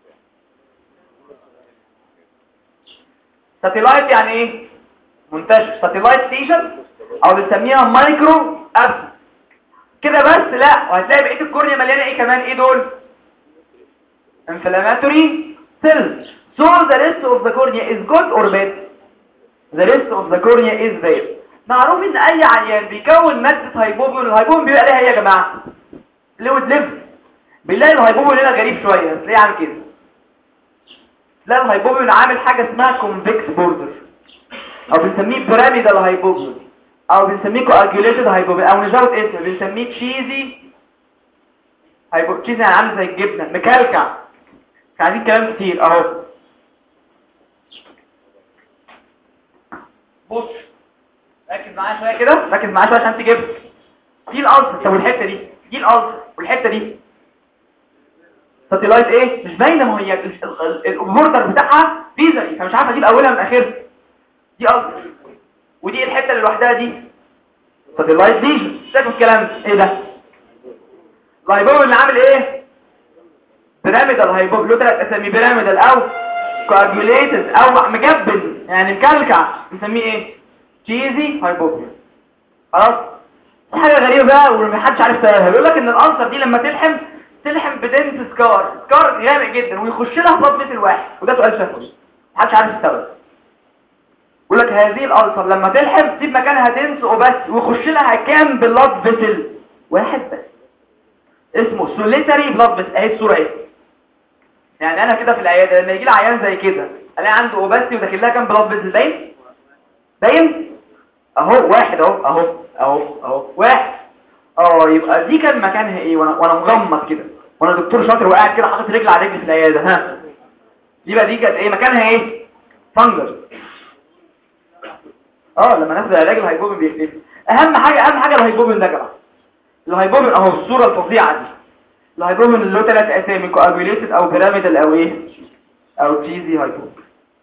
satellite يعني ايه منتشر satellite lesion او بنسميها مايكرو ابس كده بس لا وهتلاقي بقية الكورنيا مليانة ايه كمان ايه دول inflammatory cells So the rest of the cornea is good or bad? The rest of the cornea is bad. معروف ان اي عيان بيكون مادة هايبوبيون الهايبوبيون بيبقى لها ايه يا جماعة؟ فلويد ليفل بنلاقي الهايبوبيون هنا غريب شوية تلاقيه عامل كده تلاقي الهايبوبيون عامل حاجة اسمها كونفكس بوردر او بنسميه بيراميدال هايبوبيون او بنسميه كواجيوليتد هايبوبيون او نجارة اسم بنسميه تشيزي هايبو تشيزي يعني عامل زي الجبنة مكلكع مش عايزين كلام كتير اهو بص ركز معايا شويه كده ركز معايا شويه عشان تجيب دي الالسر طب والحته دي دي الالسر والحته دي ساتلايت ايه مش باينه ما هي البوردر بتاعها فيزري فمش عارف اجيب اولها من اخرها دي السر ودي الحته اللي لوحدها دي ساتلايت ليجن شايف الكلام ده ايه ده الهايبوب اللي عامل ايه بيراميدال هايبوب له ثلاث اسامي بيراميدال او كواجوليتد او مجبن يعني مكلكع نسميه ايه تشيزي هايبوبيا خلاص دي حاجه غريبه بقى ومحدش عارف سببها بيقول لك ان الالسر دي لما تلحم تلحم بدنس سكار سكار غامق جدا ويخش لها بلاد مثل واحد وده سؤال شفوي محدش عارف السبب يقول لك هذه الالسر لما تلحم تسيب مكانها دنس وبس ويخش لها كام بلاد فيسل واحد بس اسمه سوليتري بلاد فيسل اهي الصوره اهي يعني انا كده في العياده لما يجي لي عيان زي كده الاقي عنده اوباستي وداخل لها كام بلاد فيسل باين باين اهو واحد اهو اهو اهو اهو واحد اه يبقى دي كان مكانها ايه وانا وانا مغمض كده وانا دكتور شاطر وقاعد كده حاطط رجل على رجل في العياده ها يبقى دي كانت ايه مكانها ايه فانجل اه لما ناخد العلاج الهيبوبين بيختفي اهم حاجه اهم حاجه الهيبوبين ده يا جماعه الهيبوبين اهو الصوره الفظيعه دي الهيبوبين اللي له ثلاث اسامي كواجوليتد او بيراميدال او ايه او تشيزي هيبوبين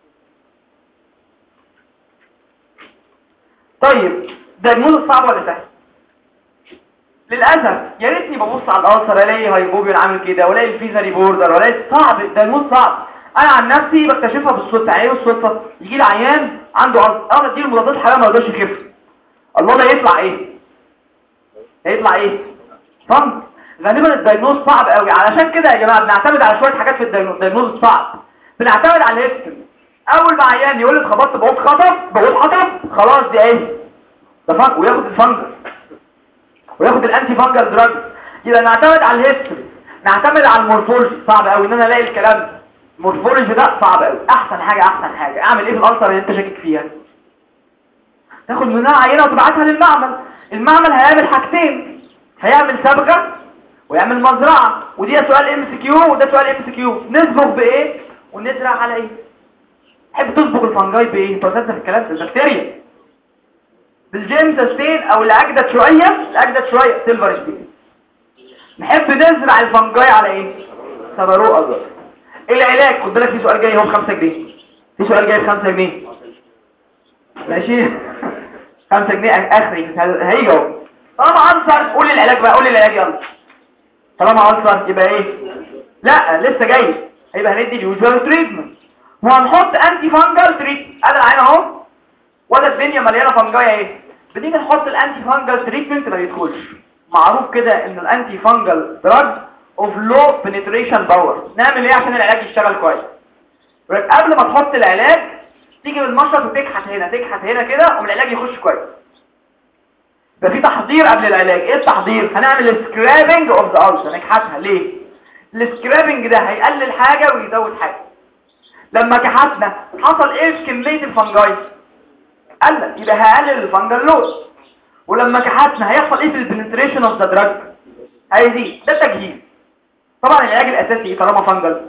طيب ده الموز صعب ولا سهل للاسف يا ريتني ببص على الالسر الاقي هيبوبين عامل كده والاقي الفيزاري بوردر والاقي صعب ده الموز صعب انا عن نفسي بكتشفها بالصدفه يعني ايه بالصدفه يجي لي عيان عنده ارض انا اديله مضادات حيويه ما يقدرش يخف الله ده يطلع ايه هيطلع ايه فند غالبا الدايجنوز صعب قوي علشان كده يا جماعه بنعتمد على شويه حاجات في الدايجنوز الدايجنوز الصعب بنعتمد على الهيستوري اول ما عيان يقول لي اتخبطت بقول خطف بقول خطف خلاص دي ايه ده فن وياخد الفنجر وياخد الانتي فانجر دراج يبقى نعتمد على الهيستوري نعتمد على المورفولوجي صعب قوي ان انا الاقي الكلام ده المورفولوجي ده صعب قوي احسن حاجه احسن حاجه اعمل ايه في الالسر اللي انت شاكك فيها تاخد منها عينه وتبعتها للمعمل المعمل هيعمل حاجتين هيعمل صبغه ويعمل مزرعه ودي سؤال ام سي كيو وده سؤال ام سي كيو نصبغ بايه ونزرع على ايه تحب تصبغ الفنجاي بايه انت استاذ في الكلام ده البكتيريا بالجيمس ستين او اللي اجدد شويه اللي اجدد شويه سيلفر ستين نحب نزرع الفنجاي على ايه سبروق ازرق العلاج خد بالك في سؤال جاي هو ب 5 جنيه في سؤال جاي ب 5 جنيه ماشي 5 جنيه اخري هيجي اهو طالما انصر قول لي العلاج بقى قول لي العلاج يلا طالما انصر يبقى ايه لا لسه جاي هيبقى هندي اليوجوال تريتمنت وهنحط انتي فانجل تريتمنت ادي العين اهو ولا الدنيا مليانه فانجايا ايه بنيجي نحط الانتي فانجل تريتمنت ما بيدخلش معروف كده ان الانتي فانجل دراج اوف لو بنتريشن باور نعمل ايه عشان العلاج يشتغل كويس قبل ما تحط العلاج تيجي بالمشرط وتكحت هنا تكحت هنا كده والعلاج يخش كويس يبقى في تحضير قبل العلاج ايه التحضير هنعمل سكرابنج اوف ذا ulcer نكحتها ليه السكرابنج ده هيقلل حاجه ويزود حاجه لما كحتنا حصل ايه في كميه الفنجاي قلت يبقى هقلل الفنجل لود ولما كحتنا هيحصل ايه في البنتريشن اوف ذا دراج هيزيد ده تجهيز طبعا العلاج الاساسي طالما فنجل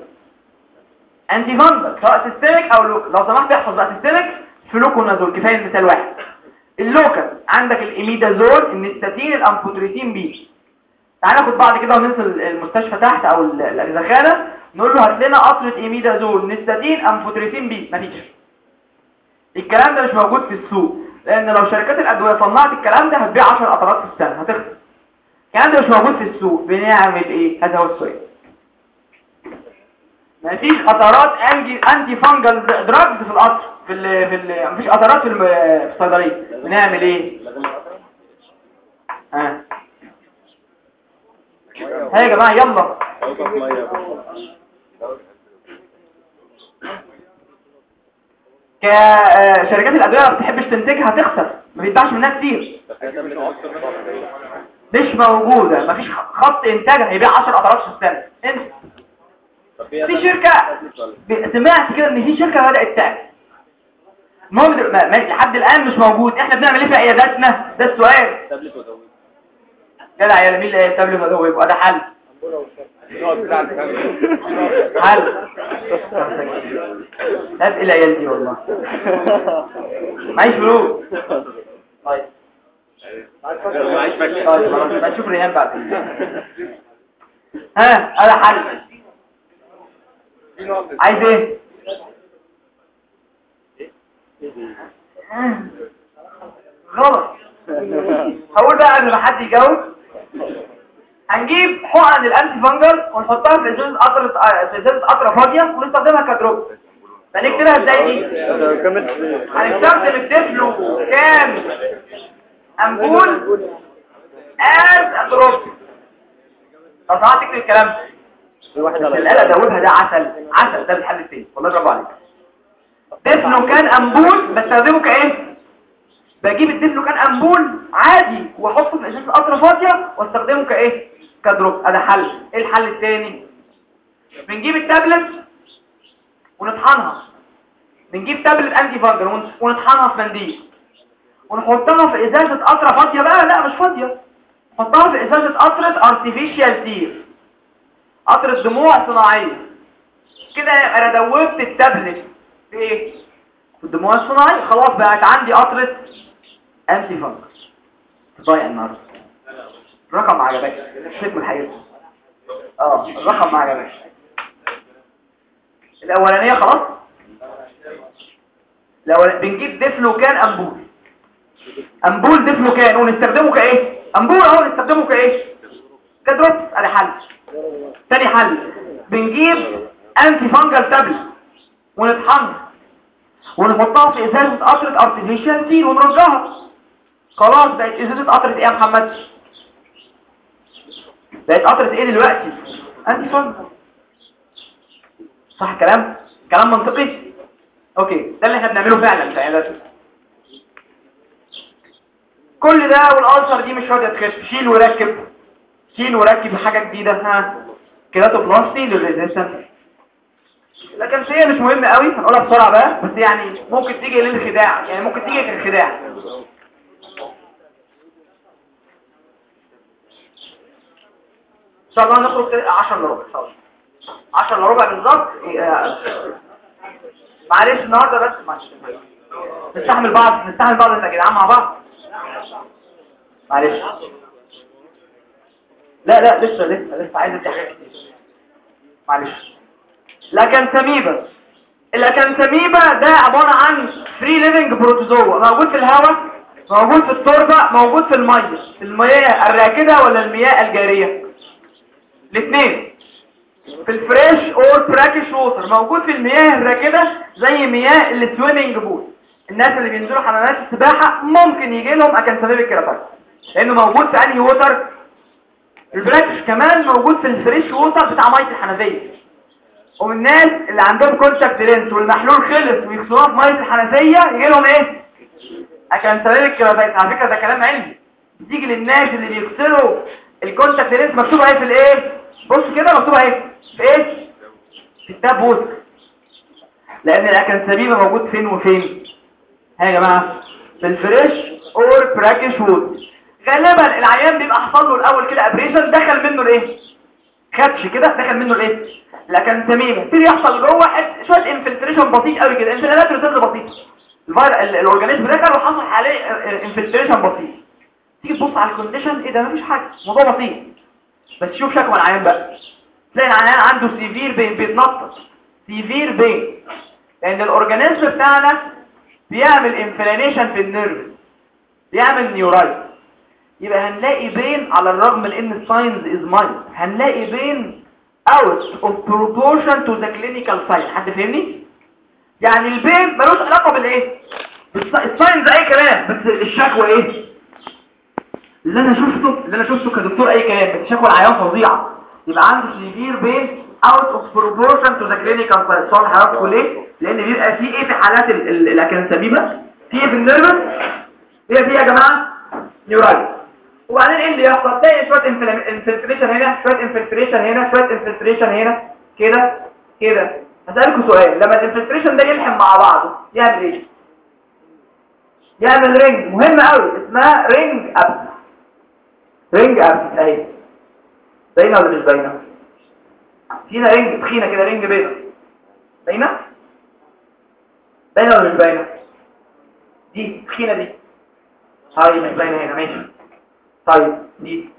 انتي فنجل سواء سيستميك او لوكال لو سمحت احفظ بقى سيستميك فلوكونازول كفايه مثال واحد اللوكال عندك الاميدازول النستاتين الامفوتريتين بي تعال ناخد بعض كده وننزل المستشفى تحت او الزخانه نقول له هات لنا قطره اميدازول نستاتين امفوتريتين بي مفيش الكلام ده مش موجود في السوق لان لو شركات الادويه صنعت الكلام ده هتبيع 10 قطرات في السنه هتخسر الكلام ده مش موجود في السوق بنعمل ايه هذا هو السؤال مفيش قطرات انتي انتي فانجل دراجز في القطر في ال في ال مفيش قطرات في في الصيدليه بنعمل ايه ها ها يا جماعه يلا كشركات الادويه ما بتحبش تنتجها تخسر ما بيتباعش منها كتير مش موجوده مفيش خط انتاج هيبيع 10 قطرات في السنه انت في شركه سمعت كده ان في شركه بدات تعمل المهم لحد الان مش موجود احنا بنعمل ايه في عياداتنا ده السؤال جدع يا مين اللي تابلت ودوب ده حل حل هات الى عيال دي والله معيش فلوس طيب طيب خلاص هنشوف ريان بعدين ها هذا حل عايز ايه غلط هقول بقى قبل ما حد يجاوب هنجيب حقن الانتي فانجل ونحطها في ازازه قطره في ازازه قطره فاضيه ونستخدمها كدروب هنكتبها ازاي دي هنستخدم الدفلو كام امبول از دروب لو سمحت تكتب الكلام ده الآلة دوبها ده عسل عسل ده الحل التاني والله برافو عليك دفلو كان امبول بستخدمه كايه بجيب الدفلو كان امبول عادي واحطه في ازازه قطره فاضيه واستخدمه كايه كدروب ده حل ايه الحل الثاني بنجيب التابلت ونطحنها بنجيب تابلت انتي فانجر ونطحنها في منديل ونحطها في ازازه قطره فاضيه بقى لا مش فاضيه نحطها في ازازه قطره ارتفيشال تير قطره دموع صناعيه كده انا دوبت التابلت في ايه في الدموع الصناعي خلاص بقت عندي قطره انتي فانجس ضايع النهارده الرقم ما عجبكش حكم الحقيقه اه الرقم ما عجبكش الاولانيه خلاص الاول بنجيب ديفلوكان امبول امبول ديفلوكان ونستخدمه كايه امبول اهو نستخدمه كايه كدروب ادي حل تاني حل بنجيب انتي فانجل تابلت ونطحنها ونحطها في ازازه قطره ارتفيشال سيل ونرجعها خلاص بقت ازازه قطره ايه يا محمد بقت قطره ايه دلوقتي انتي فانجل صح كلام كلام منطقي اوكي ده اللي احنا بنعمله فعلا في عيادات كل ده والالسر دي مش راضيه تخف شيل وركب شيل وركب حاجه جديده ها كيراتوبلاستي للريزيستنس لكن هي مش مهم قوي هنقولها بسرعه بقى بس يعني ممكن تيجي للخداع يعني ممكن تيجي للخداع ان شاء الله نخرج 10 الا ربع ان شاء الله 10 الا ربع بالظبط معلش النهارده بس معلش نستحمل بعض نستحمل بعض يا جدعان مع بعض معلش لا لا لسه لسه لسه عايز ادي حاجات كتير معلش لاكانتاميبا اللاكانتاميبا ده عبارة عن فري ليفنج بروتوزوا موجود في الهواء موجود في التربة موجود في المية المياه الراكدة ولا المياه الجارية الاثنين في الفريش اور براكش ووتر موجود في المياه الراكدة زي مياه السويمنج بول الناس اللي بينزلوا حمامات السباحة ممكن يجي لهم اكانتاميب الكراتايت لانه موجود في انهي ووتر البراكش كمان موجود في الفريش ووتر بتاع ميه الحنفيه والناس اللي عندهم كونتاكت لينس والمحلول خلص ويغسلوها في ميه الحنفيه يجي لهم ايه اكانتاميب الكراتايت على فكره ده كلام علمي بتيجي للناس اللي بيغسلوا الكونتاكت لينس مكتوب ايه في الايه بص كده مكتوب ايه في ايه في التاب ووتر لان الاكانتاميب موجود فين وفين ها يا جماعه في الفريش اور براكش ووتر غالبا العيان بيبقى حصل له الاول كده ابريشن دخل منه الايه خدش كده دخل منه الايه لكن تميمه يبتدي يحصل جوه حت- شويه انفلتريشن بسيط قوي كده انفلتريشن ريسيرش بسيط الفير ال- الاورجانيزم دخل وحصل عليه انفلتريشن بسيط تيجي تبص على الكونديشن ايه ده مفيش حاجه موضوع بسيط بس شوف شكوى العيان بقى تلاقي العيان عنده سيفير بين بيتنطط سيفير بين لان الاورجانيزم بتاعنا بيعمل انفلانيشن في النيرف بيعمل نيورايت يبقى هنلاقي بين على الرغم من ان الساينز از مايند هنلاقي بين out of proportion to the clinical sign حد فهمني يعني البين ملوش علاقه بالايه بالس- الساينز اي كلام بس الشكوى ايه اللي انا شفته اللي انا شفته كدكتور اي كلام بس شكوى العيان فظيعه يبقى عنده سيفير بين out of proportion to the clinical sign سؤال حضراتكم ليه لان بيبقى في ايه في حالات ال- ال- الاكنسابيبه في ايه في النيرفس هي في يا جماعه نيورايت وبعدين ايه اللي يحصل تلاقي شويه انفلتريشن هنا شويه انفلتريشن هنا شويه انفلتريشن هنا كده كده هسألكوا سؤال لما الانفلتريشن ده يلحم مع بعضه يعمل ايه يعمل رينج مهمه قوي اسمها رينج ابس رينج ابس اهي باينه ولا مش باينه فينا رينج تخينه كده رينج بيضه باينه باينه ولا مش باينه دي تخينه دي هاي مش باينه هنا ماشي طيب دي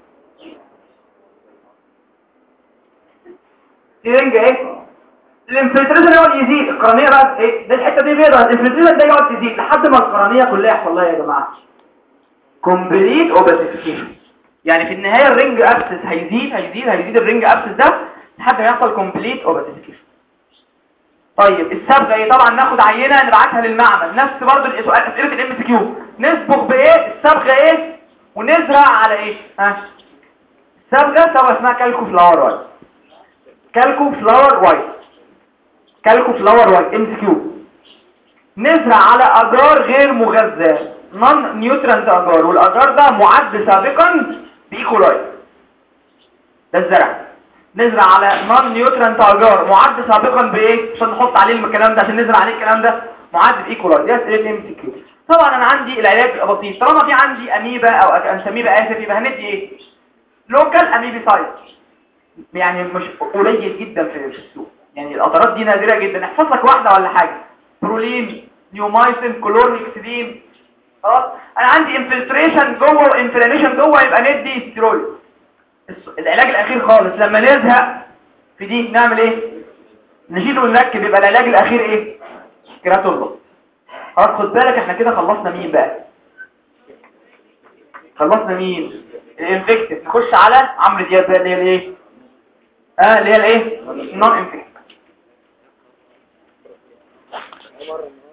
دي رنج ايه الانفلتريشن يقعد يزيد القرنيه بقى ايه ده الحته دي بيضه الانفلتريشن ده يقعد يزيد لحد ما القرنيه كلها يحصل لها يا جماعه كومبليت اوباسيفيكيشن يعني في النهايه الرنج ابسس هيزيد هيزيد هيزيد الرنج ابسس ده لحد ما يحصل كومبليت اوباسيفيكيشن طيب الصبغه ايه طبعا ناخد عينه نبعتها للمعمل نفس برضه السؤال اسئله الام سي كيو نصبغ بايه الصبغه ايه ونزرع على ايه ها صبغه صبغه اسمها كالكو فلاور وايت كالكو فلاور وايت كالكو فلاور وايت ام سي كيو نزرع على اجار غير مغذاه نون نيوترانت اجار والاجار ده معد سابقا بايكولايت ده الزرع نزرع على نون نيوترانت اجار معد سابقا بايه عشان نحط عليه الكلام ده عشان نزرع عليه الكلام ده معد بايكولايت دي اسئله ام سي كيو طبعا انا عندي العلاج بيبقى بسيط طالما في عندي اميبا او انساميبا اسف يبقى هندي ايه لوكال اميبيسايد يعني مش قليل جدا في في السوق يعني القطرات دي نادرة جدا احفظ لك واحدة ولا حاجة برولين نيومايسين كلورنيكسيدين خلاص انا عندي انفلتريشن جوه وانفلاميشن جوه يبقى ندي ستيرويد الس- العلاج الاخير خالص لما نزهق في دي نعمل ايه نشيل ونركب يبقى العلاج الاخير ايه كراتولوس خلاص خد بالك احنا كده خلصنا مين بقى خلصنا مين الانفكتيف نخش على عمرو دياب بقى اللي هي الايه اه اللي هي الايه نون انفكتيف